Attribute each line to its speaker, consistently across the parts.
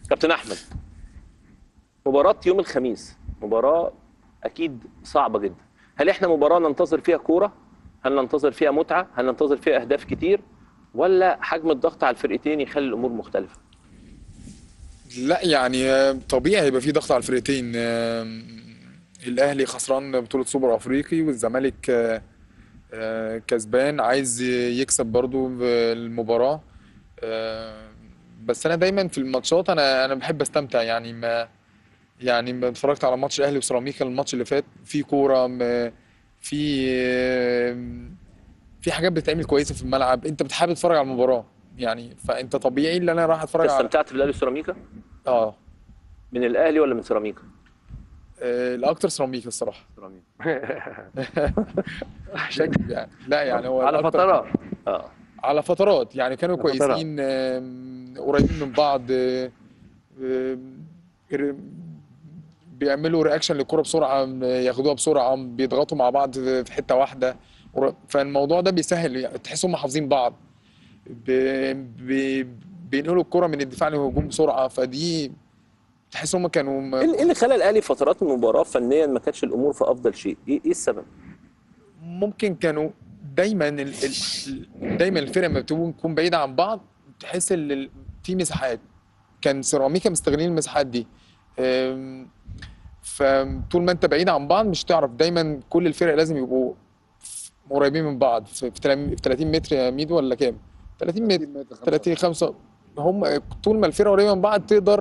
Speaker 1: كابتن احمد مباراه يوم الخميس مباراه اكيد صعبه جدا هل احنا مباراه ننتظر فيها كوره هل ننتظر فيها متعه هل ننتظر فيها اهداف كتير ولا حجم الضغط على الفرقتين يخلي الامور مختلفه
Speaker 2: لا يعني آه، طبيعي يبقى في ضغط على الفرقتين آه، الاهلي خسران بطولة سوبر افريقي والزمالك آه، آه، كسبان عايز يكسب برضو المباراة آه، بس انا دايما في الماتشات انا انا بحب استمتع يعني ما يعني ما اتفرجت على ماتش الاهلي وسيراميكا الماتش اللي فات في كورة م- في آه، في حاجات بتتعمل كويسة في الملعب انت بتحب تتفرج على المباراة يعني فانت طبيعي ان انا راح اتفرج على
Speaker 1: استمتعت بالاهلي وسيراميكا
Speaker 2: اه
Speaker 1: من الاهلي ولا من سيراميكا
Speaker 2: آه، الاكتر سيراميكا الصراحه
Speaker 1: سيراميكا
Speaker 2: مش هكذب يعني لا يعني هو
Speaker 3: على
Speaker 2: الأكتر-
Speaker 3: فترات
Speaker 1: اه
Speaker 2: على فترات يعني كانوا
Speaker 3: على فترات.
Speaker 2: كويسين آم، قريبين من بعض آه، آم، ر- بيعملوا رياكشن للكرة بسرعة آم، ياخدوها بسرعة بيضغطوا مع بعض في حتة واحدة ور- فالموضوع ده بيسهل يعني تحسهم حافظين بعض ب- ب- بينقلوا الكرة من الدفاع للهجوم بسرعة فدي تحس هم كانوا م-
Speaker 1: ايه إيه اللي خلى الاهلي فترات المباراه فنيا ما كانتش الامور في افضل شيء ايه إيه السبب
Speaker 2: ممكن كانوا دايما ال... ال... دايما الفرق لما بتكون بعيده عن بعض تحس ان ال- في مساحات كان سيراميكا مستغلين المساحات دي أم، فطول ما انت بعيد عن بعض مش هتعرف دايما كل الفرق لازم يبقوا قريبين من بعض في في تلام- في 30 متر يا ميدو ولا كام 30 متر 30 5 هم طول ما الفرقه قريبه من بعض تقدر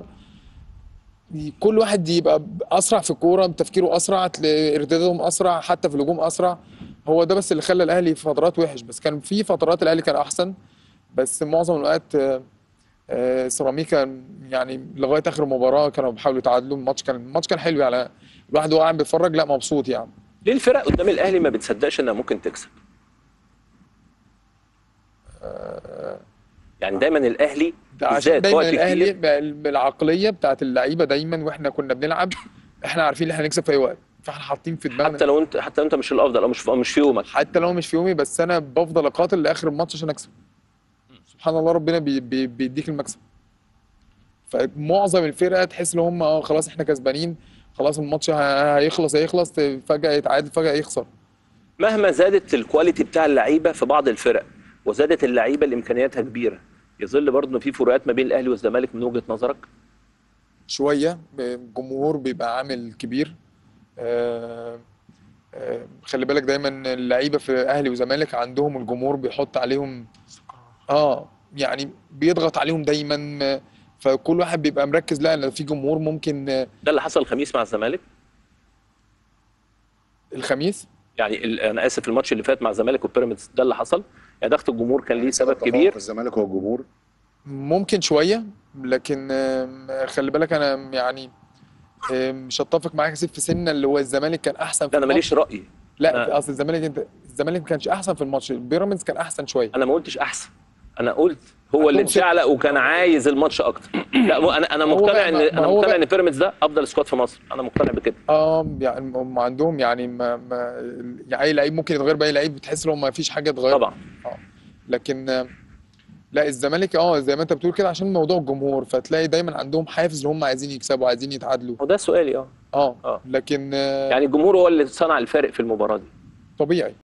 Speaker 2: كل واحد يبقى اسرع في الكوره تفكيره اسرع تلاقي ارتدادهم اسرع حتى في الهجوم اسرع هو ده بس اللي خلى الاهلي في فترات وحش بس كان في فترات الاهلي كان احسن بس معظم الوقت آه، آه، سيراميكا يعني لغايه اخر مباراه كانوا بيحاولوا يتعادلوا الماتش كان الماتش كان حلو يعني الواحد وهو قاعد بيتفرج لا مبسوط يعني
Speaker 1: ليه الفرق قدام الاهلي ما بتصدقش انها ممكن تكسب يعني دايما الاهلي
Speaker 2: ده عشان
Speaker 1: بالذات
Speaker 2: دايما
Speaker 1: وقت
Speaker 2: الاهلي
Speaker 1: كتير
Speaker 2: بال- بالعقليه بتاعت اللعيبه دايما واحنا كنا بنلعب احنا عارفين ان احنا هنكسب في اي وقت فاحنا حاطين في دماغنا
Speaker 1: حتى لو انت حتى لو انت مش الافضل او مش في مش في يومك
Speaker 2: حتى لو مش في يومي بس انا بفضل اقاتل لاخر الماتش عشان اكسب سبحان الله ربنا بي بي بيديك المكسب فمعظم الفرقه تحس ان هم اه خلاص احنا كسبانين خلاص الماتش ه- هيخلص هيخلص فجاه يتعادل فجاه يخسر
Speaker 1: مهما زادت الكواليتي بتاع اللعيبه في بعض الفرق وزادت اللعيبه اللي امكانياتها كبيره يظل برضه إن في فروقات ما بين الاهلي والزمالك من وجهه نظرك
Speaker 2: شويه الجمهور بيبقى عامل كبير آه، آه، خلي بالك دايما اللعيبه في اهلي وزمالك عندهم الجمهور بيحط عليهم اه يعني بيضغط عليهم دايما آه، فكل واحد بيبقى مركز لا لو في جمهور ممكن آه،
Speaker 1: ده اللي حصل الخميس مع الزمالك
Speaker 2: الخميس
Speaker 1: يعني ال- انا اسف الماتش اللي فات مع الزمالك وبيراميدز ده اللي حصل يعني ضغط الجمهور كان ليه سبب
Speaker 4: التفوق
Speaker 1: كبير
Speaker 4: في الزمالك هو الجمهور
Speaker 2: ممكن شويه لكن آم، خلي بالك انا يعني آم، مش هتفق معاك يا سيف في سنه اللي هو الزمالك كان احسن في
Speaker 1: ده انا
Speaker 2: الماتش
Speaker 1: ماليش راي
Speaker 2: لا
Speaker 1: أنا-
Speaker 2: اصل الزمالك انت الزمالك ما كانش احسن في الماتش بيراميدز كان احسن شويه
Speaker 1: انا ما قلتش احسن انا قلت هو اللي
Speaker 2: عندهم ست-
Speaker 1: اتشعلق وكان عايز الماتتش اكتر لا مو- انا انا
Speaker 2: هو
Speaker 1: مقتنع
Speaker 2: بقى-
Speaker 1: ان
Speaker 2: ما
Speaker 1: انا
Speaker 2: هو
Speaker 1: مقتنع
Speaker 2: بقى-
Speaker 1: ان بيراميدز ده افضل سكواد في مصر انا مقتنع بكده
Speaker 2: اه يعني هم عندهم يعني ما, ما يعني اي لعيب ممكن يتغير باي لعيب بتحس ان هو ما فيش حاجه اتغير
Speaker 1: طبعا
Speaker 2: لكن آه، لا الزمالك اه زي ما انت بتقول كده عشان موضوع الجمهور فتلاقي دايما عندهم حافز ان هم عايزين يكسبوا عايزين يتعادلوا
Speaker 1: وده سؤالي اه
Speaker 2: اه
Speaker 1: آه.
Speaker 2: لكن آه،
Speaker 1: يعني الجمهور هو اللي صنع الفارق في المباراه دي
Speaker 2: طبيعي